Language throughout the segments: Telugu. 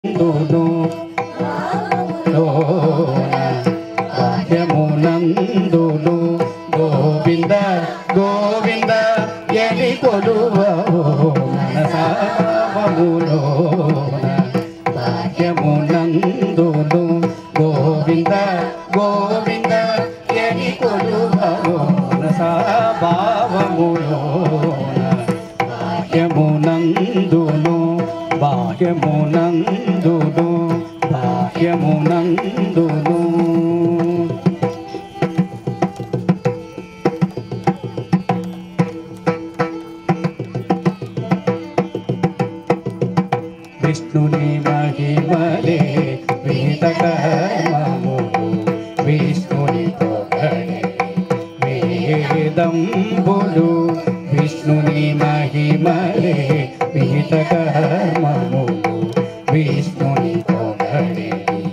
నందును బాహ్యమునందును గోవింద గోవింద ఎని కొలువో మనసాపములోన బాహ్యమునందును గోవింద గోవింద ఎని కొలువో మనసాభావములోన బాహ్యమునందును బాహ్యమునందును బాహ్యమునందును విష్ణుని మహిమలే విహిత కర్మములు విష్ణుని పొగడే వేదంబులు విష్ణుని మహిమలే విహిత కర్మములు విష్ణుని పొగడే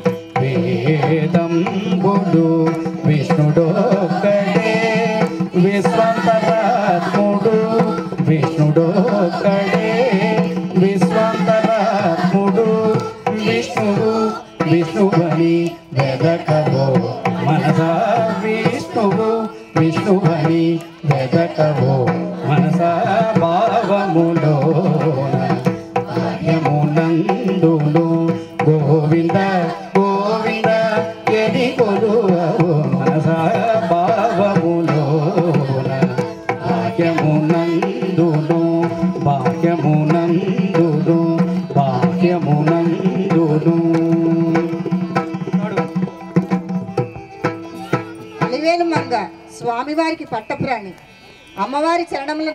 వేదంబులు విష్ణుడొక్కడే విశ్వంతరాత్ముడు విష్ణుడొక్కడే విశ్వంతరాత్ముడు విష్ణుడు విష్ణువని వెదకవో మనసా విష్ణువు విష్ణువని వెదకవో మనసా భావములో కార్యమునందును గోవింద గోవింద ఎది కొలువో మనసా భావములో భాగ్యమునందును భాగ్యమునందును భాగ్యమునందును అలివేలు మంగ స్వామివారికి పట్టప్రాణి అమ్మవారి చరణములను